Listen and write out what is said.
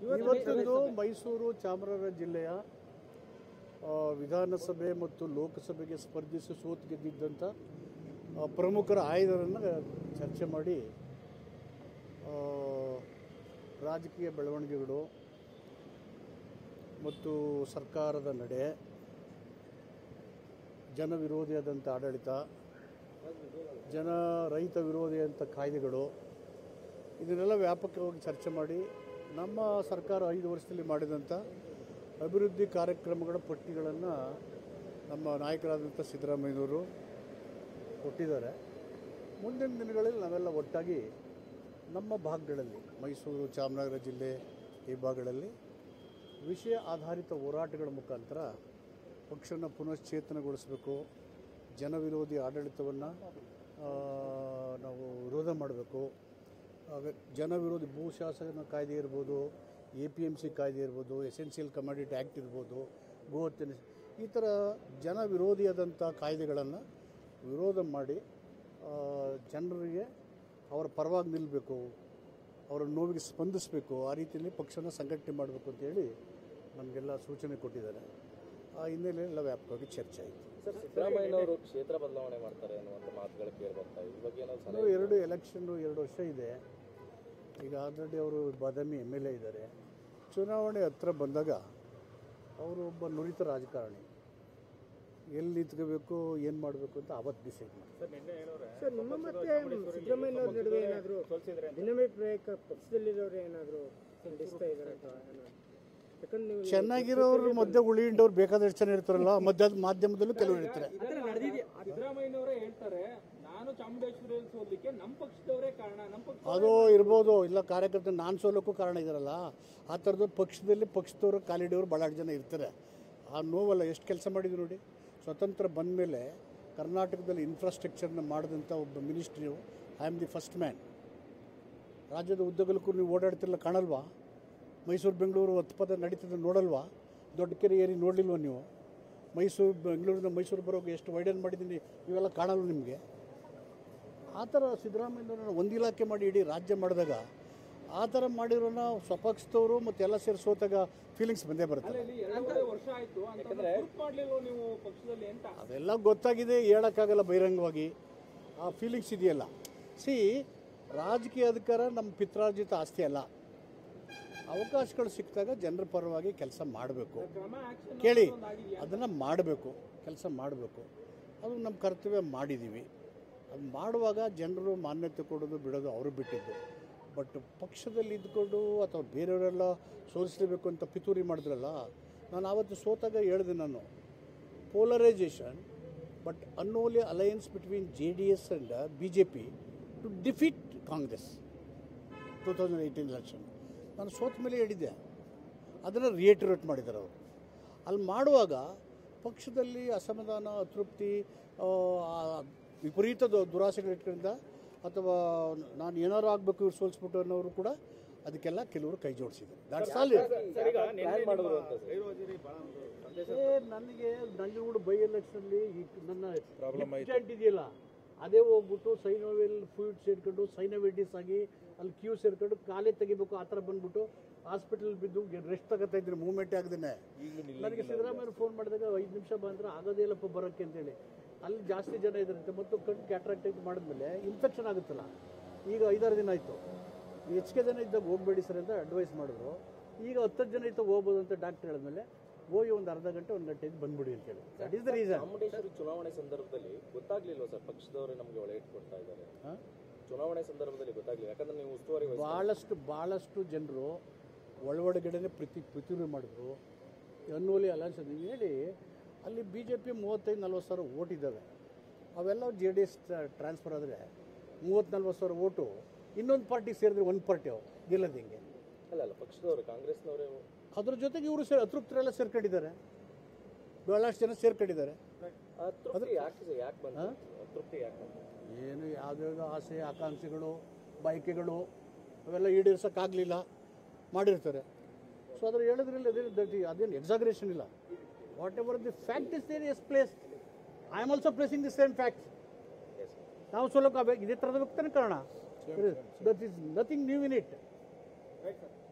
ಇವತ್ತೊಂದು ಮೈಸೂರು ಚಾಮರಾಜನಗರ ಜಿಲ್ಲೆಯ ಆ, ವಿಧಾನಸಭೆ ಮತ್ತು ಲೋಕಸಭೆಗೆ ಸ್ಪರ್ಧಿಸಿ ಸೋತು ಗೆದ್ದಿದ್ದಂಥ ಆ, ಪ್ರಮುಖರ ಆಯ್ದರನ್ನು ಚರ್ಚೆ ಮಾಡಿ ಆ, ರಾಜಕೀಯ ಬೆಳವಣಿಗೆಗಳು ಮತ್ತು ಸರ್ಕಾರದ ನಡೆ ಜನ ವಿರೋಧಿಯಾದಂಥ ಆಡಳಿತ ಜನ ರೈತ ವಿರೋಧಿಯಾದಂಥ ಕಾಯ್ದೆಗಳು ಇದನ್ನೆಲ್ಲ ವ್ಯಾಪಕವಾಗಿ ಚರ್ಚೆ ಮಾಡಿ ನಮ್ಮ ಸರ್ಕಾರ ಐದು ವರ್ಷದಲ್ಲಿ ಮಾಡಿದಂಥ ಅಭಿವೃದ್ಧಿ ಕಾರ್ಯಕ್ರಮಗಳ ಪಟ್ಟಿಗಳನ್ನು ನಮ್ಮ ನಾಯಕರಾದಂಥ ಸಿದ್ದರಾಮಯ್ಯನವರು ಕೊಟ್ಟಿದ್ದಾರೆ ಮುಂದಿನ ದಿನಗಳಲ್ಲಿ ನಾವೆಲ್ಲ ಒಟ್ಟಾಗಿ ನಮ್ಮ ಭಾಗಗಳಲ್ಲಿ ಮೈಸೂರು ಚಾಮರಾಜನಗರ ಜಿಲ್ಲೆ ಈ ಭಾಗಗಳಲ್ಲಿ ವಿಷಯ ಆಧಾರಿತ ಹೋರಾಟಗಳ ಮುಖಾಂತರ ಪಕ್ಷನ ಪುನಶ್ಚೇತನಗೊಳಿಸಬೇಕು ಜನವಿರೋಧಿ ಆಡಳಿತವನ್ನು ನಾವು ವಿರೋಧ ಮಾಡಬೇಕು ಆಗ ಜನ ವಿರೋಧಿ ಭೂಶಾಸನ ಕಾಯ್ದೆ ಇರ್ಬೋದು ಎ ಪಿ ಎಮ್ ಸಿ ಕಾಯ್ದೆ ಇರ್ಬೋದು ಎಸೆನ್ಷಿಯಲ್ ಕಮಾಡಿಟಿ ಆ್ಯಕ್ಟ್ ಇರ್ಬೋದು ಗೋ ಹತ್ಯೆ ಈ ಥರ ಜನ ವಿರೋಧಿಯಾದಂಥ ಕಾಯ್ದೆಗಳನ್ನು ವಿರೋಧ ಮಾಡಿ ಆ, ಜನರಿಗೆ ಅವರ ಪರವಾಗಿ ನಿಲ್ಲಬೇಕು ಅವರ ನೋವಿಗೆ ಸ್ಪಂದಿಸಬೇಕು ಆ ರೀತಿಯಲ್ಲಿ ಪಕ್ಷನ ಸಂಘಟನೆ ಮಾಡಬೇಕು ಅಂತೇಳಿ ನಮಗೆಲ್ಲ ಸೂಚನೆ ಕೊಟ್ಟಿದ್ದಾರೆ ಆ ಹಿನ್ನೆಲೆಯಲ್ಲಿ ಎಲ್ಲ ವ್ಯಾಪಕವಾಗಿ ಚರ್ಚೆ ಆಯಿತು ಸರ್ ಸಿದ್ದರಾಮಯ್ಯನವರು ಕ್ಷೇತ್ರ ಬದಲಾವಣೆ ಮಾಡ್ತಾರೆ ಅನ್ನುವಂಥ ಮಾತುಗಳು ಕೇಳಿ ಬರ್ತಾ ಇದೆ ಈ ಬಗ್ಗೆ ಏನಾದ್ರು ಸಲಹೆ ಇನ್ನು ಎರಡು ಎಲೆಕ್ಷನ್ನು ಎರಡು ವರ್ಷ ಇದೆ ಈಗ ಆಲ್ರೆಡಿ ಅವರು ಬಾದಾಮಿ ಎಮ್ ಎಲ್ ಎ ಇದ್ದಾರೆ ಚುನಾವಣೆ ಹತ್ರ ಬಂದಾಗ ಅವರು ಒಬ್ಬ ನುರಿತ ರಾಜಕಾರಣಿ ಎಲ್ಲಿ ನಿಂತ್ಕೋಬೇಕು ಏನು ಮಾಡಬೇಕು ಅಂತ ಅವತ್ತು ಡಿಸೈಡ್ ಮಾಡಿ ಸರ್ ನಿಮ್ಮ ಮತ್ತೆ ಸಿದ್ದರಾಮಯ್ಯನವ್ರ ನಡುವೆ ಏನಾದರೂ ಭಿನ್ನಾಭಿಪ್ರಾಯ ಪಕ್ಷದಲ್ಲಿರೋರು ಏನಾದರೂ ಖಂಡಿಸ್ತಾ ಇದ್ದಾರೆ ಅಂತ ಏನಾದ್ರು? ಯಾಕಂದ್ರೆ ನೀವು ಚೆನ್ನಾಗಿರೋರು ಮಧ್ಯೆ ಉಳಿಂಡವ್ರು ಬೇಕಾದಷ್ಟು ಜನ ಇರ್ತಾರಲ್ಲ ಮಧ್ಯ ಮಾಧ್ಯಮದಲ್ಲೂ ಕೆಲವರು ಇರ್ತಾರೆ ಸಿದ್ದರಾಮಯ್ಯನವರೇ ಹೇಳ್ತಾರೆ ನಾನು ಚಾಮುಂಡೇಶ್ವರಿಯಲ್ಲಿ ಸೋಲಿಕ್ಕೆ ನಮ್ಮ ಪಕ್ಷದವರೇ ಕಾರಣ ನಮ್ಮ ಪಕ್ಷ ಅದು ಇರ್ಬೋದು ಇಲ್ಲ ಕಾರ್ಯಕರ್ತ ನಾನು ಸೋಲಕ್ಕೂ ಕಾರಣ ಇದಾರಲ್ಲ ಆ ಥರದ್ದು ಪಕ್ಷದಲ್ಲಿ ಪಕ್ಷದವರು ಕಾಲಿಡಿಯವರು ಭಾಳ ಜನ ಇರ್ತಾರೆ ಆ ನೋವಲ್ಲ ಎಷ್ಟು ಕೆಲಸ ಮಾಡಿದ್ರು ನೋಡಿ ಸ್ವತಂತ್ರ ಬಂದ ಮೇಲೆ ಕರ್ನಾಟಕದಲ್ಲಿ ಇನ್ಫ್ರಾಸ್ಟ್ರಕ್ಚರ್ನ ಮಾಡಿದಂಥ ಒಬ್ಬ minister I am the first man ರಾಜ್ಯದ ಉದ್ದಗಲಕ್ಕೂ ನೀವು ಓಡಾಡ್ತಿರಲ್ಲ ಕಾಣಲ್ವಾ ಮೈಸೂರು ಬೆಂಗಳೂರು ಹತ್ಪದ ನಡೀತದೆ ನೋಡಲ್ವಾ ದೊಡ್ಡ ಕೆರೆ ಏರಿ ನೋಡಲಿಲ್ವ ನೀವು ಮೈಸೂರು ಬೆಂಗಳೂರಿಂದ ಮೈಸೂರು ಬರೋಕೆ ಎಷ್ಟು ವೈಡನ್ ಮಾಡಿದ್ದೀನಿ ಇವೆಲ್ಲ ಕಾಣಲ್ವ ನಿಮಗೆ ಆ ಥರ ಸಿದ್ದರಾಮಯ್ಯನವ್ರನ್ನ ಒಂದು ಇಲಾಖೆ ಮಾಡಿ ಇಡೀ ರಾಜ್ಯ ಮಾಡಿದಾಗ ಆ ಥರ ಮಾಡಿರೋನ ಸ್ವಪಕ್ಷದವರು ಮತ್ತು ಎಲ್ಲ ಸೇರಿ ಸೋತಾಗ ಫೀಲಿಂಗ್ಸ್ ಬಂದೇ ಬರುತ್ತೆ ಇಲ್ಲಿ ಎರಡೂವರೆ ವರ್ಷ ಆಯ್ತು ಅಂತ ಪ್ರೂಫ್ ಮಾಡ್ಲಿಲ್ವ ನೀವು ಪಕ್ಷದಲ್ಲಿ ಅಂತ ಅದೆಲ್ಲ ಗೊತ್ತಾಗಿದೆ ಹೇಳೋಕ್ಕಾಗಲ್ಲ ಬಹಿರಂಗವಾಗಿ ಆ ಫೀಲಿಂಗ್ಸ್ ಇದೆಯಲ್ಲ ಸಿ ರಾಜಕೀಯ ಅಧಿಕಾರ ನಮ್ಮ ಪಿತ್ರಾರ್ಜಿತ ಆಸ್ತಿ ಅಲ್ಲ ಅವಕಾಶಗಳು ಸಿಕ್ಕಿದಾಗ ಜನರ ಪರವಾಗಿ ಕೆಲಸ ಮಾಡಬೇಕು ಕ್ರಮ ಆಕ್ಷನ್ ಕೇಳಿ ಅದನ್ನು ಮಾಡಬೇಕು ಕೆಲಸ ಮಾಡಬೇಕು ಅದು ನಮ್ಮ ಕರ್ತವ್ಯ ಮಾಡಿದ್ದೀವಿ ಅದು ಮಾಡುವಾಗ ಜನರು ಮಾನ್ಯತೆ ಕೊಡೋದು ಬಿಡೋದು ಅವರು ಬಿಟ್ಟಿದ್ದು ಬಟ್ ಪಕ್ಷದಲ್ಲಿ ಇದ್ಕೊಂಡು ಅಥವಾ ಬೇರೆಯವರೆಲ್ಲ ಸೋಲಿಸಲೇಬೇಕು ಅಂತ ಪಿತೂರಿ ಮಾಡಿದ್ರಲ್ಲ ನಾನು ಆವತ್ತು ಸೋತಾಗ ಹೇಳಿದೆ ನಾನು polarisation but unholy alliance between J D S and B J P to defeat Congress two thousand eighteen election ನಾನು ಸೋತ ಮೇಲೆ ಹೇಳಿದ್ದೆ ಅದನ್ನು ರಿಯೇಟರೇಟ್ ಮಾಡಿದ್ದಾರೆ ಅವರು ಅಲ್ಲಿ ಮಾಡುವಾಗ ಪಕ್ಷದಲ್ಲಿ ಅಸಮಾಧಾನ ಅತೃಪ್ತಿ ಆ, ಆ ವಿಪರೀತ ದು- ದುರಾಸೆಗಳಿಟ್ಕೊಂಡ ಅಥವಾ ನಾನು ಏನಾರು ಆಗಬೇಕು ಇವ್ರು ಸೋಲಿಸ್ಬಿಟ್ಟು ಅನ್ನೋರು ಕೂಡ ಅದಕ್ಕೆಲ್ಲ ಕೆಲವರು ಕೈ ಜೋಡಿಸಿದ್ದಾರೆ ದಾಟ್ಸ್ ಆಲ್ ಪ್ಲಾನ್ ಮಾಡೋದು ಅಂತ ಸರ್ ಏ ನನಗೆ ನಂಜನಗೂಡು ಬೈ ಎಲೆಕ್ಷನ್ಲಿ ನನ್ನ ಇನ್ಸಿಡೆಂಟ್ ಇದೆಯಲ್ಲ ಅದೇ ಹೋಗ್ಬಿಟ್ಟು ಸೈನೋವೆಲ್ ಫ್ಲೂಯಿಡ್ ಸೇರ್ಕೊಂಡು ಸೈನೋವೆಡಿಸ್ ಆಗಿ ಅಲ್ಲಿ ಕ್ಯೂ ಸೇರ್ಕೊಂಡು ಕಾಲೇ ತೆಗಿಬೇಕು ಆ ಥರ ಬಂದ್ಬಿಟ್ಟು ಹಾಸ್ಪಿಟಲ್ ಬಿದ್ದು ರೆಸ್ಟ್ ತಗೋತಾ ಇದ್ದೀನಿ ಮೂವ್ಮೆಂಟ್ ಆಗದೇನೆ ನನಗೆ ಸಿದ್ದರಾಮಯ್ಯ ಫೋನ್ ಮಾಡಿದಾಗ ಐದು ನಿಮಿಷ ಬಂದ್ರೆ ಆಗೋದೇ ಇಲ್ಲಪ್ಪ ಬರೋಕ್ಕೆ ಅಂತೇಳಿ ಅಲ್ಲಿ ಜಾಸ್ತಿ ಜನ ಇದ್ರಂತೆ ಮತ್ತು ಕಣ್ಣು ಕ್ಯಾಟ್ರಾಕ್ಟ್ ಮಾಡಿದ್ಮೇಲೆ ಇನ್ಫೆಕ್ಷನ್ ಆಗುತ್ತಲ್ಲ ಈಗ ಐದಾರು ದಿನ ಆಯಿತು ಹೆಚ್ಚಿಗೆ ಜನ ಇದ್ದಾಗ ಹೋಗಬೇಡಿ ಸರ್ ಅಂತ ಅಡ್ವೈಸ್ ಮಾಡಿದ್ರು ಈಗ ಹತ್ತತ್ತು ಜನ ಇದ್ದಾಗ ಹೋಗ್ಬೋದು ಅಂತ ಡಾಕ್ಟರ್ ಹೇಳಿದ್ಮೇಲೆ ಹೋಗಿ ಒಂದು ಅರ್ಧ ಗಂಟೆ ಒಂದು ಗಂಟೆ ಇದ್ದು ಬಂದ್ಬಿಡಿ ಅಂತೇಳಿ that is the reason Chamundeshwari ಚುನಾವಣೆ ಸಂದರ್ಭದಲ್ಲಿ ಗೊತ್ತಾಗ್ಲಿಲ್ವ ಸರ್ ಪಕ್ಷದವರೇ ನಮಗೆ ಒಳೆ ಇಟ್ಕೊಡ್ತಾ ಇದ್ದಾರೆ ಚುನಾವಣೆ ಸಂದರ್ಭದಲ್ಲಿ ಗೊತ್ತಾಗ್ಲಿಲ್ಲ ಯಾಕಂದ್ರೆ ನೀವು ಉಸ್ತುವಾರಿ ವಹಿಸಿ- ಭಾಳಷ್ಟು ಭಾಳಷ್ಟು ಜನರು ಒಳಗಡೆನೆ ಪ್ರತಿ ಪ್ರತಿಭೆ ಮಾಡಿದ್ರು ಅನ್ನೋಲಿ ಅಲಯನ್ಸ್ ನೀವು ಹೇಳಿ ಅಲ್ಲಿ ಬಿ ಜೆ ಪಿ ಮೂವತ್ತೈದು ನಲ್ವತ್ತು ಸಾವಿರ ಓಟ್ ಇದ್ದಾವೆ ಅವೆಲ್ಲ ಜೆ ಡಿ ಎಸ್ ಟ್ರಾನ್ಸ್ಫರ್ ಆದರೆ ಮೂವತ್ತು ನಲ್ವತ್ತು ಸಾವಿರ ಓಟು ಇನ್ನೊಂದು ಪಾರ್ಟಿ ಸೇರಿದ್ರೆ ಒಂದು ಪಾರ್ಟಿ ಅವು ಗೆಲ್ಲೋದು ಹಿಂಗೆ ಅಲ್ಲ ಅಲ್ಲ ಪಕ್ಷದವರು ಕಾಂಗ್ರೆಸ್ನವರೇ ಅದ್ರ ಜೊತೆಗೆ ಇವರು ಸೇರಿ ಅತೃಪ್ತರೆಲ್ಲ ಸೇರ್ಕೊಂಡಿದ್ದಾರೆ ಭಾಳಷ್ಟು ಜನ ಸೇರ್ಕೊಂಡಿದ್ದಾರೆ ತೃಪ್ತಿ ಯಾಕೆ ಯಾಕೆ ಬಂತು ತೃಪ್ತಿ ಯಾಕೆ ಬಂತು ಏನು ಯಾವುದ್ಯಾವುದೋ ಆಸೆ ಆಕಾಂಕ್ಷೆಗಳು ಬಯಕೆಗಳು ಅವೆಲ್ಲ ಈಡೇರ್ಸೋಕ್ಕಾಗಲಿಲ್ಲ ಮಾಡಿರ್ತಾರೆ ಸೊ ಅದ್ರ ಹೇಳಿದ್ರಲ್ಲಿ ಅದೇ ದಟ್ ಅದೇನು ಎಕ್ಸಾಗ್ರೇಷನ್ ಇಲ್ಲ whatever the fact is there as place I am also placing the same fact ನಾವು ಸೋಲೋಕ್ಕಾಗಬೇಕು ಇದೇ ಥರದ ವ್ಯಕ್ತನೇ ಕಾರಣ that is nothing new in it